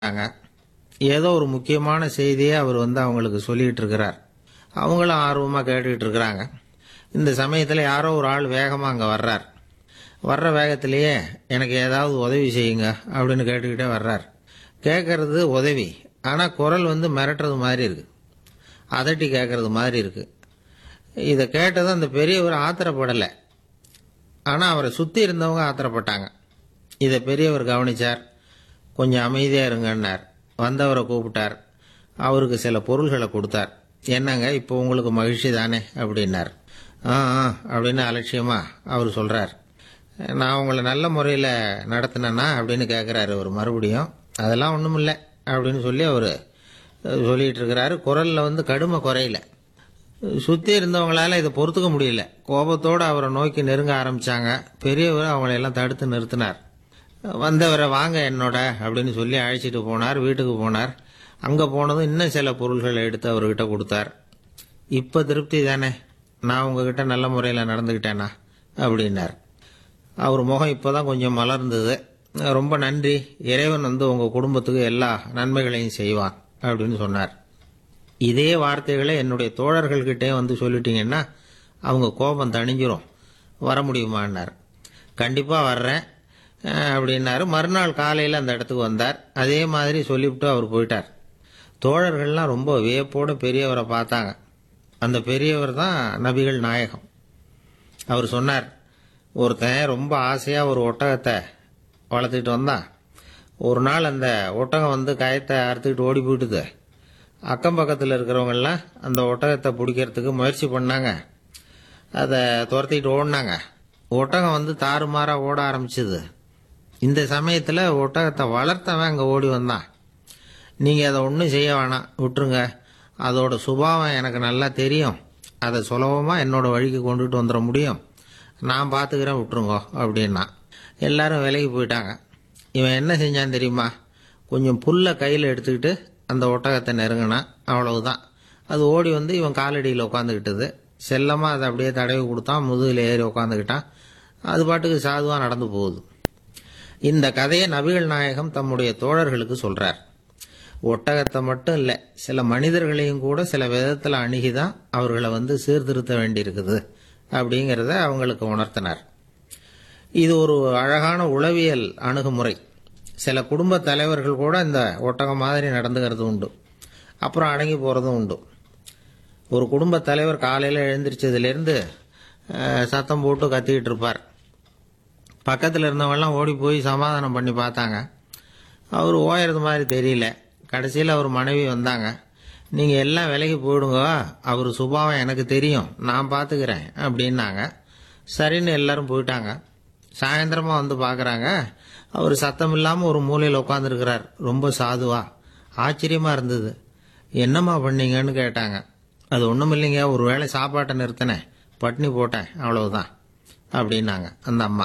இருக்காங்க ஏதோ ஒரு முக்கியமான செய்தியை அவர் வந்து அவங்களுக்கு சொல்லிட்டு இருக்கிறார் அவங்களும் ஆர்வமாக கேட்டுக்கிட்டு இருக்கிறாங்க இந்த சமயத்தில் யாரோ ஒரு ஆள் வேகமாக அங்கே வர்றார் வர்ற வேகத்திலேயே எனக்கு ஏதாவது உதவி செய்யுங்க அப்படின்னு கேட்டுக்கிட்டே வர்றார் கேட்கறது உதவி ஆனால் குரல் வந்து மிரட்டுறது மாதிரி இருக்கு அதட்டி கேட்கறது மாதிரி இருக்கு இதை கேட்டதும் அந்த பெரியவர் ஆத்திரப்படலை ஆனால் அவரை சுற்றி இருந்தவங்க ஆத்திரப்பட்டாங்க இதை பெரியவர் கவனிச்சார் கொஞ்சம் அமைதியாக இருங்கன்னார் வந்தவரை கூப்பிட்டார் அவருக்கு சில பொருள்களை கொடுத்தார் என்னங்க இப்போ உங்களுக்கு மகிழ்ச்சி தானே அப்படின்னார் ஆ ஆ அப்படின்னு அலட்சியமாக அவர் சொல்கிறார் நான் உங்களை நல்ல முறையில் நடத்தினேன்னா அப்படின்னு கேட்குறாரு அவர் மறுபடியும் அதெல்லாம் ஒன்றும் இல்லை அப்படின்னு சொல்லி அவர் சொல்லிட்டு இருக்கிறாரு குரலில் வந்து கடுமை குறையல சுற்றி இருந்தவங்களால இதை பொறுத்துக்க முடியல கோபத்தோடு அவரை நோக்கி நெருங்க ஆரம்பிச்சாங்க பெரியவர் அவங்களை எல்லாம் தடுத்து நிறுத்தினார் வந்தவரை வாங்க என்னோட அப்படின்னு சொல்லி அழைச்சிட்டு போனார் வீட்டுக்கு போனார் அங்கே போனதும் இன்னும் சில பொருள்களை எடுத்து அவர்கிட்ட கொடுத்தார் இப்போ திருப்தி தானே நான் உங்ககிட்ட நல்ல முறையில் நடந்துக்கிட்டேனா அப்படின்னார் அவர் முகம் இப்போதான் கொஞ்சம் மலர்ந்தது ரொம்ப நன்றி இறைவன் வந்து உங்கள் குடும்பத்துக்கு எல்லா நன்மைகளையும் செய்வான் அப்படின்னு சொன்னார் இதே வார்த்தைகளை என்னுடைய தோழர்கள்கிட்டே வந்து சொல்லிட்டீங்கன்னா அவங்க கோபம் தணிஞ்சிரும் வர முடியுமான்னார் கண்டிப்பாக வர்றேன் அஹ், அப்படின்னாரு மறுநாள் காலையில் அந்த இடத்துக்கு வந்தார் அதே மாதிரி சொல்லிவிட்டு அவர் போயிட்டார் தோழர்கள்லாம் ரொம்ப வியப்போடு பெரியவரை பார்த்தாங்க அந்த பெரியவர் தான் நபிகள் நாயகம் அவர் சொன்னார் ஒருத்தன் ரொம்ப ஆசையாக ஒரு ஒட்டகத்தை வளர்த்துக்கிட்டு வந்தான் ஒரு நாள் அந்த ஒட்டகம் வந்து கயத்தை அறுத்துக்கிட்டு ஓடி போயிட்டுது அக்கம் பக்கத்தில் இருக்கிறவங்கெல்லாம் அந்த ஒட்டகத்தை பிடிக்கிறதுக்கு முயற்சி பண்ணாங்க அதை துரத்திட்டு ஓடினாங்க ஒட்டகம் வந்து தாறுமாறாக ஓட ஆரம்பிச்சுது இந்த சமயத்தில் ஒட்டகத்தை வளர்த்தவன் அங்கே ஓடி வந்தான் நீங்கள் அதை ஒன்றும் செய்ய வேணாம் விட்டுருங்க அதோட சுபாவம் எனக்கு நல்லா தெரியும் அதை சுலபமாக என்னோட வழிக்கு கொண்டுட்டு வந்துட முடியும் நான் பார்த்துக்கிறேன் விட்டுருங்கோ அப்படின்னா எல்லாரும் விலைக்கு போயிட்டாங்க இவன் என்ன செஞ்சான் தெரியுமா கொஞ்சம் புல்லை கையில் எடுத்துக்கிட்டு அந்த ஒட்டகத்தை நெருங்கினான் அவ்வளவுதான் அது ஓடி வந்து இவன் காலடியில் உட்காந்துக்கிட்டது செல்லமாக அதை அப்படியே தடவி கொடுத்தான் முதுகில் ஏறி உட்காந்துக்கிட்டான் அது பாட்டுக்கு சாதுவாக நடந்து போகுது இந்த கதையை நபிகள் நாயகம் தம்முடைய தோழர்களுக்கு சொல்றார் ஒட்டகத்தை மட்டும் இல்லை சில மனிதர்களையும் கூட சில விதத்தில் அணுகி தான் அவர்களை வந்து சீர்திருத்த வேண்டியிருக்குது அப்படிங்கிறத அவங்களுக்கு உணர்த்தினார் இது ஒரு அழகான உளவியல் அணுகுமுறை சில குடும்ப தலைவர்கள் கூட இந்த ஒட்டகம் மாதிரி நடந்துக்கிறது உண்டு அப்புறம் அடங்கி போகிறதும் உண்டு ஒரு குடும்ப தலைவர் காலையில் எழுந்திரிச்சதுலேருந்து அஹ், சத்தம் போட்டு கத்திக்கிட்டு இருப்பார் பக்கத்தில் இருந்தவங்கெல்லாம் ஓடி போய் சமாதானம் பண்ணி பார்த்தாங்க அவர் ஓயறது மாதிரி தெரியல கடைசியில் அவர் மனைவி வந்தாங்க நீங்கள் எல்லாம் விலைக்கு போயிடுங்க அவர் சுபாவம் எனக்கு தெரியும் நான் பார்த்துக்கிறேன் அப்படின்னாங்க சரின்னு எல்லாரும் போயிட்டாங்க சாயந்தரமாக வந்து பார்க்குறாங்க அவர் சத்தம் இல்லாமல் ஒரு மூலையில் உட்காந்துருக்கிறார் ரொம்ப சாதுவா ஆச்சரியமாக இருந்தது என்னம்மா பண்ணீங்கன்னு கேட்டாங்க அது ஒன்றும் இல்லைங்க ஒரு வேளை சாப்பாட்டை நிறுத்தினேன் பட்னி போட்டேன் அவ்வளவுதான் அப்படின்னாங்க அந்த அம்மா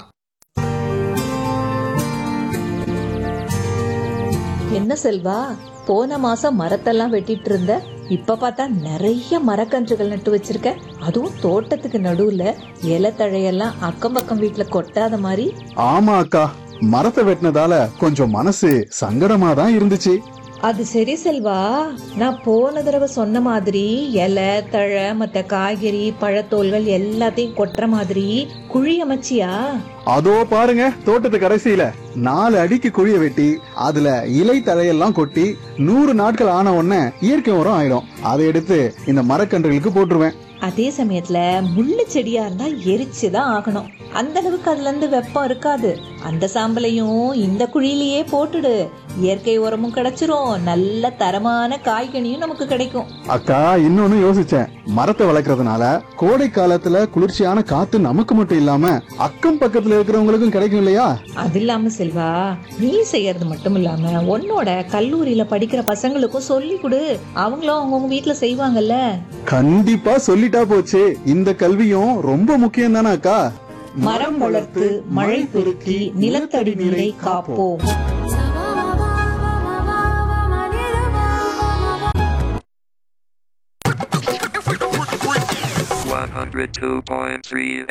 என்ன செல்வா போன மாசம் மரத்தெல்லாம் வெட்டிட்டு இருந்த இப்ப பார்த்தா நிறைய மரக்கன்றுகள் நட்டு வச்சிருக்க அதுவும் தோட்டத்துக்கு நடுவுல இலை தழையெல்லாம் அக்கம் பக்கம் வீட்டுல கொட்டாத மாதிரி ஆமா அக்கா மரத்தை வெட்டினதால கொஞ்சம் மனசு சங்கடமா தான் இருந்துச்சு அது சரி செல்வா நான் போன தடவை சொன்ன மாதிரி இலை தழை மத்த காய்கறி பழத்தோல்கள் எல்லாத்தையும் கொட்டுற மாதிரி குழி அமைச்சியா அதோ பாருங்க தோட்டத்து கடைசியில நாலு அடிக்கு குழிய வெட்டி அதுல இலை தழையெல்லாம் கொட்டி நூறு நாட்கள் ஆன உடனே இயற்கை உரம் ஆயிடும் அதை எடுத்து இந்த மரக்கன்றுகளுக்கு போட்டுருவேன் அதே சமயத்துல முள்ளு செடியா இருந்தா எரிச்சுதான் ஆகணும் அந்த அளவுக்கு அதுல இருந்து வெப்பம் இருக்காது அந்த சாம்பலையும் இந்த குழியிலேயே போட்டுடு இயற்கை உரமும் கிடைச்சிரும் நல்ல தரமான காய்கனியும் நமக்கு கிடைக்கும் அக்கா இன்னொன்னு யோசிச்சேன் மரத்தை வளர்க்கறதுனால கோடை காலத்துல குளிர்ச்சியான காத்து நமக்கு மட்டும் இல்லாம அக்கம் பக்கத்துல இருக்கிறவங்களுக்கும் கிடைக்கும் இல்லையா அது இல்லாம செல்வா நீ செய்யறது மட்டும் இல்லாம உன்னோட கல்லூரியில படிக்கிற பசங்களுக்கும் சொல்லி கொடு அவங்களும் அவங்கவுங்க வீட்டுல செய்வாங்கல்ல கண்டிப்பா சொல்லிட்டா போச்சு இந்த கல்வியும் ரொம்ப முக்கியம் தானே அக்கா மரம் வளர்த்து மழை பெருக்கி நிலத்தடி நீரை காப்போம் One hundred two point three